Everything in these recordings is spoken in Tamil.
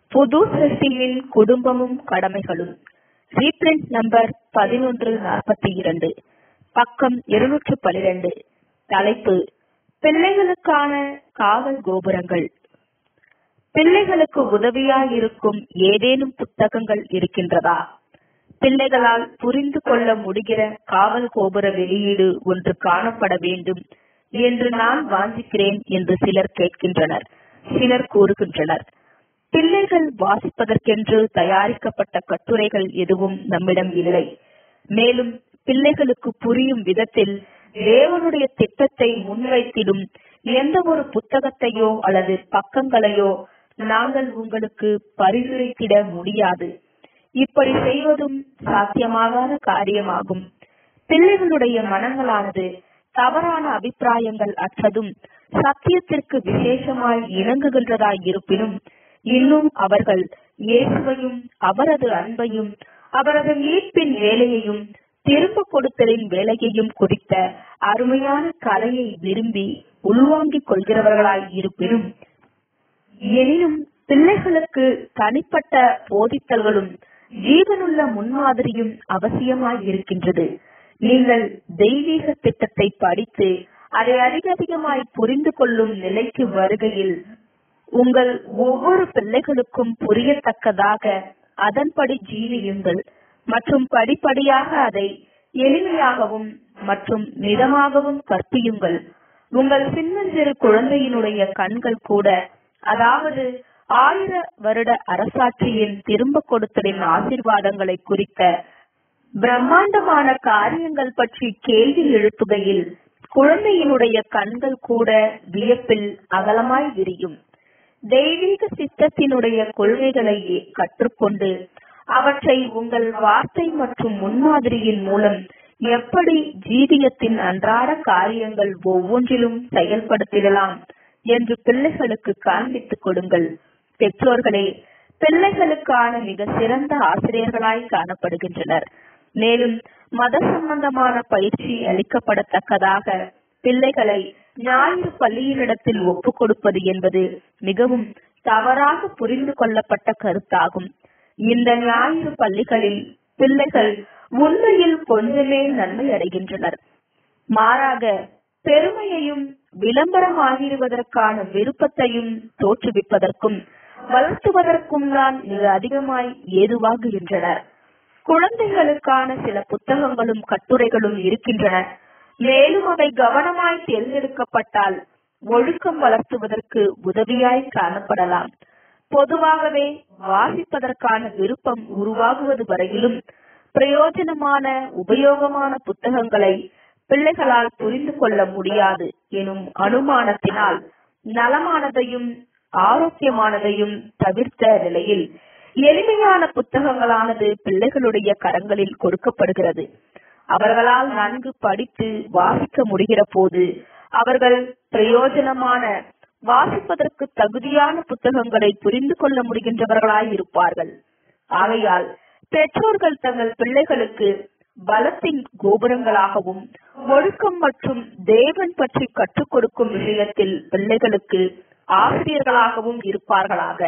புது சிருஷ்டியின் குடும்பமும் கடமைகளும் ரீப்ரிண்ட் நம்பர் பதினொன்று நாற்பத்தி இரண்டு பக்கம் இருநூற்று பனிரெண்டு தலைப்பு பிள்ளைகளுக்கான காவல் கோபுரங்கள் பிள்ளைகளுக்கு உதவியாயிருக்கும் ஏதேனும் புத்தகங்கள் இருக்கின்றதா பிள்ளைகளால் புரிந்து கொள்ள முடிகிற காவல் கோபுர வெளியீடு ஒன்று காணப்பட வேண்டும் என்று நான் வாஞ்சிக்கிறேன் என்று சிலர் கேட்கின்றனர் சிலர் கூறுகின்றனர் பிள்ளைகள் வாசிப்பதற்கென்று தயாரிக்கப்பட்ட கட்டுரைகள் எதுவும் நம்மிடம் இல்லை மேலும் பிள்ளைகளுக்கு புரியும் விதத்தில் தேவனுடைய திட்டத்தை முன்வைத்திடும் எந்த ஒரு புத்தகத்தையோ அல்லது பக்கங்களையோ நாங்கள் உங்களுக்கு பரிந்துரைத்திட முடியாது இப்படி செய்வதும் சாத்தியமாகாத காரியமாகும் பிள்ளைகளுடைய மனங்களானது தவறான அபிப்பிராயங்கள் அற்றதும் சத்தியத்திற்கு விசேஷமாய் இணங்குகின்றதாய் இருப்பினும் இன்னும் அவர்கள் இயேசுவையும் அவரது அன்பையும் அவரது மீட்பின் வேலையையும் திரும்ப கொடுத்தலின் வேலையையும் குறித்த அருமையான கலையை விரும்பி உள்வாங்கிக் கொள்கிறவர்களாய் இருப்பினும் எனினும் பிள்ளைகளுக்கு தனிப்பட்ட போதித்தல்களும் ஜீவனுள்ள முன்மாதிரியும் அவசியமாய் இருக்கின்றது நீங்கள் தெய்வீக திட்டத்தை படித்து அதை அதிக அதிகமாய் புரிந்து கொள்ளும் நிலைக்கு வருகையில் உங்கள் ஒவ்வொரு பிள்ளைகளுக்கும் புரியத்தக்கதாக அதன்படி ஜீவியுங்கள் மற்றும் படிப்படியாக அதை எளிமையாகவும் மற்றும் மிதமாகவும் கற்பியுங்கள் உங்கள் சின்னஞ்சிறு குழந்தையினுடைய கண்கள் கூட அதாவது ஆயிர வருட அரசாட்சியின் திரும்ப கொடுத்தலின் ஆசிர்வாதங்களை குறித்த பிரம்மாண்டமான காரியங்கள் பற்றி கேள்வி எழுப்புகையில் குழந்தையினுடைய கண்கள் கூட வியப்பில் அகலமாய் விரியும் தெய்வீக சித்தத்தினுடைய கொள்கைகளை கற்றுக்கொண்டு அவற்றை உங்கள் வார்த்தை மற்றும் முன்மாதிரியின் மூலம் எப்படி ஜீவியத்தின் அன்றாட காரியங்கள் ஒவ்வொன்றிலும் செயல்படுத்திடலாம் என்று பிள்ளைகளுக்கு காண்பித்துக் கொடுங்கள் பெற்றோர்களே பிள்ளைகளுக்கான மிக சிறந்த ஆசிரியர்களாய் காணப்படுகின்றனர் மேலும் மத சம்பந்தமான பயிற்சி அளிக்கப்படத்தக்கதாக பிள்ளைகளை ஞாயிறு பள்ளியினிடத்தில் ஒப்புக் கொடுப்பது என்பது மிகவும் தவறாக புரிந்து கொள்ளப்பட்ட கருத்தாகும் இந்த ஞாயிறு பள்ளிகளில் பிள்ளைகள் உண்மையில் கொஞ்சமே நன்மை அடைகின்றனர் மாறாக பெருமையையும் விளம்பரமாகிடுவதற்கான விருப்பத்தையும் தோற்றுவிப்பதற்கும் வளர்த்துவதற்கும் தான் மிக அதிகமாய் ஏதுவாகுகின்றனர் குழந்தைகளுக்கான சில புத்தகங்களும் கட்டுரைகளும் இருக்கின்றன மேலும் அவை கவனமாய் தேர்ந்தெடுக்கப்பட்டால் ஒழுக்கம் வளர்த்துவதற்கு உதவியாய் காணப்படலாம் பொதுவாகவே வாசிப்பதற்கான விருப்பம் உருவாகுவது வரையிலும் பிரயோஜனமான உபயோகமான புத்தகங்களை பிள்ளைகளால் புரிந்து கொள்ள முடியாது எனும் அனுமானத்தினால் நலமானதையும் ஆரோக்கியமானதையும் தவிர்த்த நிலையில் எளிமையான புத்தகங்களானது பிள்ளைகளுடைய கரங்களில் கொடுக்கப்படுகிறது அவர்களால் நன்கு படித்து வாசிக்க முடிகிற போது அவர்கள் பிரயோஜனமான வாசிப்பதற்கு தகுதியான புத்தகங்களை புரிந்து கொள்ள முடிகின்றவர்களாய் இருப்பார்கள் ஆகையால் பெற்றோர்கள் தங்கள் பிள்ளைகளுக்கு பலத்தின் கோபுரங்களாகவும் ஒழுக்கம் மற்றும் தேவன் பற்றி கற்றுக் கொடுக்கும் விஷயத்தில் பிள்ளைகளுக்கு ஆசிரியர்களாகவும் இருப்பார்களாக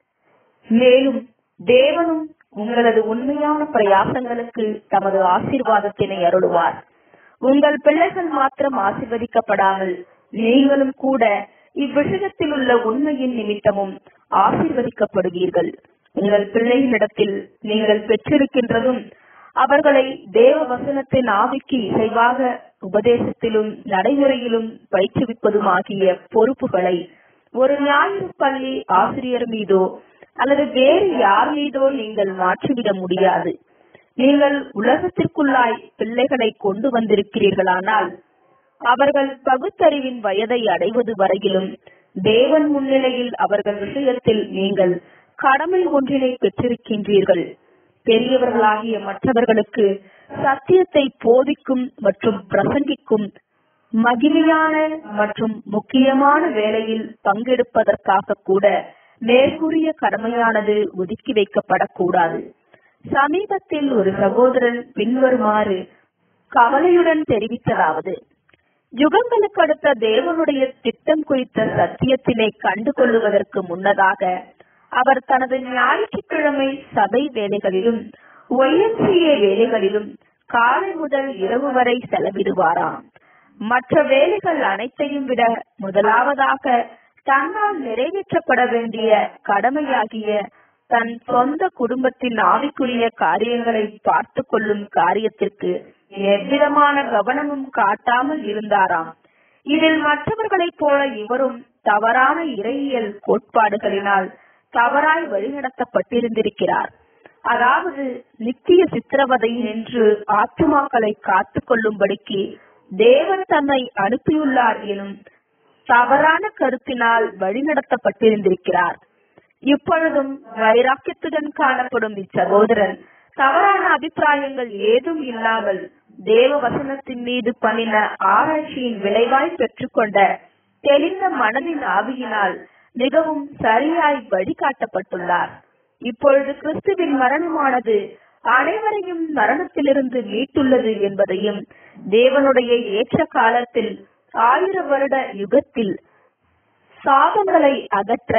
மேலும் தேவனும் உங்களது உண்மையான பிரயாசங்களுக்கு தமது ஆசீர்வாதத்தினை அருளுவார் உங்கள் பிள்ளைகள் மாத்திரம் ஆசிர்வதிக்கப்படாமல் நீங்களும் கூட இவ்விஷயத்தில் உள்ள உண்மையின் நிமித்தமும் ஆசீர்வதிக்கப்படுவீர்கள் உங்கள் பிள்ளைகளிடத்தில் நீங்கள் பெற்றிருக்கின்றதும் அவர்களை தேவ வசனத்தின் ஆவிக்கு இசைவாக உபதேசத்திலும் நடைமுறையிலும் பயிற்றுவிப்பதுமாகிய பொறுப்புகளை ஒரு ஞாயிறு பள்ளி ஆசிரியர் மீதோ அல்லது வேறு யார் மீதோ நீங்கள் மாற்றிவிட முடியாது நீங்கள் உலகத்திற்குள்ளாய் பிள்ளைகளை கொண்டு வந்திருக்கிறீர்களானால் அவர்கள் பகுத்தறிவின் வயதை அடைவது வரையிலும் தேவன் முன்னிலையில் அவர்கள் விஷயத்தில் நீங்கள் கடமை ஒன்றினை பெற்றிருக்கின்றீர்கள் பெரியவர்களாகிய மற்றவர்களுக்கு சத்தியத்தை போதிக்கும் மற்றும் பிரசங்கிக்கும் மகிமையான மற்றும் முக்கியமான வேலையில் பங்கெடுப்பதற்காக கூட மேற்கூறிய கடமையானது ஒதுக்கி வைக்கப்படக்கூடாது சமீபத்தில் ஒரு சகோதரன் பின்வருமாறு கவலையுடன் தெரிவித்ததாவது யுகங்களுக்கு அடுத்த தேவனுடைய திட்டம் குறித்த சத்தியத்தினை கண்டு கொள்ளுவதற்கு முன்னதாக அவர் தனது ஞாயிற்றுக்கிழமை சபை வேலைகளிலும் ஒய்எம்சிஏ வேலைகளிலும் காலை முதல் இரவு வரை செலவிடுவாராம் மற்ற வேலைகள் அனைத்தையும் விட முதலாவதாக தன்னால் நிறைவேற்றப்பட வேண்டிய கடமையாகிய தன் சொந்த குடும்பத்தின் ஆவிக்குரிய காரியங்களை பார்த்து கொள்ளும் காரியத்திற்கு எவ்விதமான கவனமும் காட்டாமல் இருந்தாராம் இதில் மற்றவர்களைப் போல இவரும் தவறான இறையியல் கோட்பாடுகளினால் தவறாய் வழிநடத்தப்பட்டிருந்திருக்கிறார் அதாவது நித்திய சித்திரவதை நின்று ஆத்துமாக்களை காத்துக் கொள்ளும்படிக்கு தேவன் தன்னை அனுப்பியுள்ளார் எனும் தவறான கருத்தினால் வழிநடத்தப்பட்டிருந்திருக்கிறார் இப்பொழுதும் வைராக்கியத்துடன் காணப்படும் இச்சகோதரன் தவறான அபிப்பிராயங்கள் ஏதும் இல்லாமல் தேவ வசனத்தின் மீது பண்ணின ஆராய்ச்சியின் விளைவாய் பெற்றுக்கொண்ட தெளிந்த மனதின் ஆவியினால் மிகவும் சரியாய் வழிகாட்டப்பட்டுள்ளார் இப்பொழுது கிறிஸ்துவின் மரணமானது அனைவரையும் மரணத்திலிருந்து மீட்டுள்ளது என்பதையும் தேவனுடைய ஏற்ற காலத்தில் ஆயிர வருட யுகத்தில் சாதங்களை அகற்ற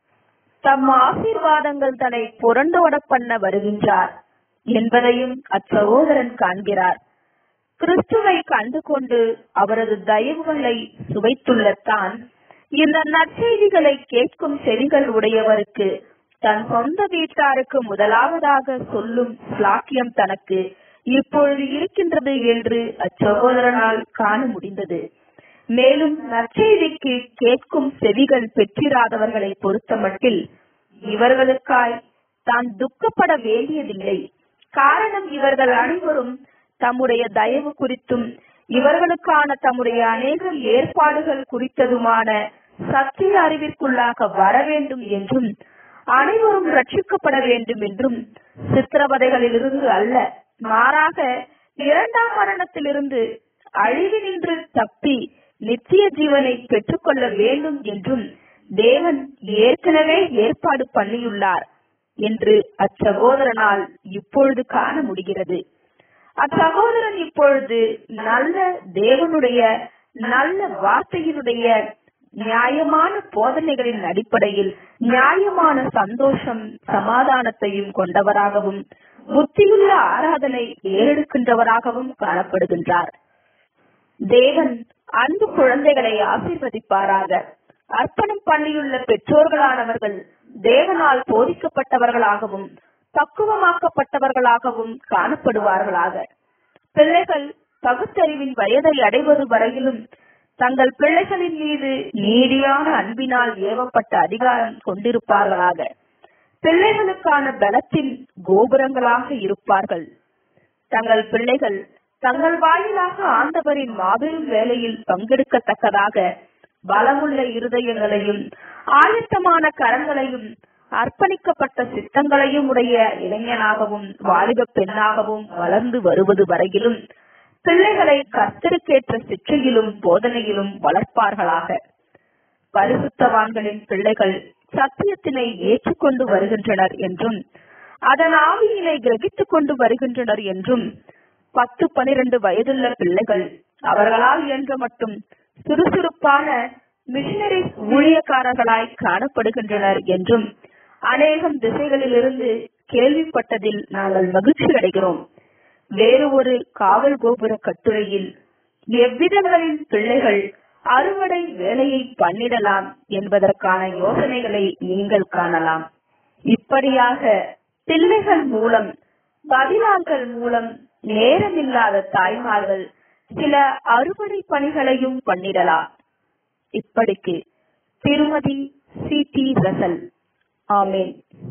தம் ஆசீர்வாதங்கள் தன்னை புரண்டோட பண்ண வருகின்றார் என்பதையும் அச்சகோதரன் காண்கிறார் கிறிஸ்துவை கண்டு கொண்டு அவரது தயவுகளை சுவைத்துள்ள தான் இந்த நற்செய்திகளை கேட்கும் செவிகள் உடையவருக்கு தன் சொந்த வீட்டாருக்கு முதலாவதாக சொல்லும் சாக்கியம் தனக்கு இப்பொழுது இருக்கின்றது என்று அச்சகோதரனால் காண முடிந்தது மேலும் நற்செய்திக்கு கேட்கும் செவிகள் பெற்றிராதவர்களை பொறுத்தமட்டில் இவர்களுக்காய் தான் துக்கப்பட வேண்டியதில்லை காரணம் இவர்கள் அனைவரும் தம்முடைய தயவு குறித்தும் இவர்களுக்கான தம்முடைய அநேக ஏற்பாடுகள் குறித்ததுமான சத்திய அறிவிற்குள்ளாக வர வேண்டும் என்றும் அனைவரும் ரட்சிக்கப்பட வேண்டும் என்றும் சித்திரவதைகளிலிருந்து அல்ல மாறாக இரண்டாம் மரணத்திலிருந்து அழிவினின்று தப்பி நித்திய ஜீவனை பெற்றுக்கொள்ள வேண்டும் என்றும் தேவன் ஏற்கனவே ஏற்பாடு பண்ணியுள்ளார் என்று அச்சகோதரனால் இப்பொழுது காண முடிகிறது அச்சகோதரன் இப்பொழுது நல்ல தேவனுடைய நல்ல வார்த்தையினுடைய நியாயமான போதனைகளின் அடிப்படையில் நியாயமான சந்தோஷம் சமாதானத்தையும் கொண்டவராகவும் புத்தியுள்ள ஆராதனை ஏறெடுக்கின்றவராகவும் காணப்படுகின்றார் தேவன் அன்பு குழந்தைகளை ஆசீர்வதிப்பாராக அர்ப்பணம் பண்ணியுள்ள பெற்றோர்களானவர்கள் தேவனால் போதிக்கப்பட்டவர்களாகவும் பக்குவமாக்கப்பட்டவர்களாகவும் காணப்படுவார்களாக பிள்ளைகள் பகுத்தறிவின் வயதை அடைவது வரையிலும் தங்கள் பிள்ளைகளின் மீது நீடியான அன்பினால் ஏவப்பட்ட அதிகாரம் கொண்டிருப்பார்களாக பிள்ளைகளுக்கான பலத்தின் கோபுரங்களாக இருப்பார்கள் தங்கள் பிள்ளைகள் தங்கள் வாயிலாக ஆண்டவரின் மாபெரும் வேலையில் பங்கெடுக்கத்தக்கதாக பலமுள்ள இருதயங்களையும் ஆயத்தமான கரங்களையும் அர்ப்பணிக்கப்பட்ட சித்தங்களையும் உடைய இளைஞனாகவும் வாலிப பெண்ணாகவும் வளர்ந்து வருவது வரையிலும் பிள்ளைகளை கர்த்தருக்கேற்ற சிற்றையிலும் போதனையிலும் வளர்ப்பார்களாக பரிசுத்தவான்களின் பிள்ளைகள் சத்தியத்தினை ஏற்றுக்கொண்டு வருகின்றனர் என்றும் அதன் ஆவியினை கிரகித்துக் கொண்டு வருகின்றனர் என்றும் பத்து பனிரெண்டு வயதுள்ள பிள்ளைகள் அவர்களால் இயன்ற மட்டும் சுறுசுறுப்பான மிஷினரி ஊழியக்காரர்களாய் காணப்படுகின்றனர் என்றும் அநேகம் திசைகளிலிருந்து கேள்விப்பட்டதில் நாங்கள் மகிழ்ச்சி அடைகிறோம் வேறு ஒரு காவல் கோபுர கட்டுரையில் எவ்விதங்களில் பிள்ளைகள் அறுவடை வேலையை பண்ணிடலாம் என்பதற்கான யோசனைகளை நீங்கள் காணலாம் இப்படியாக பிள்ளைகள் மூலம் பதிலாள்கள் மூலம் நேரமில்லாத தாய்மார்கள் சில அறுவடை பணிகளையும் பண்ணிடலாம் இப்படிக்கு திருமதி சி டி ரசல் ஆமேன்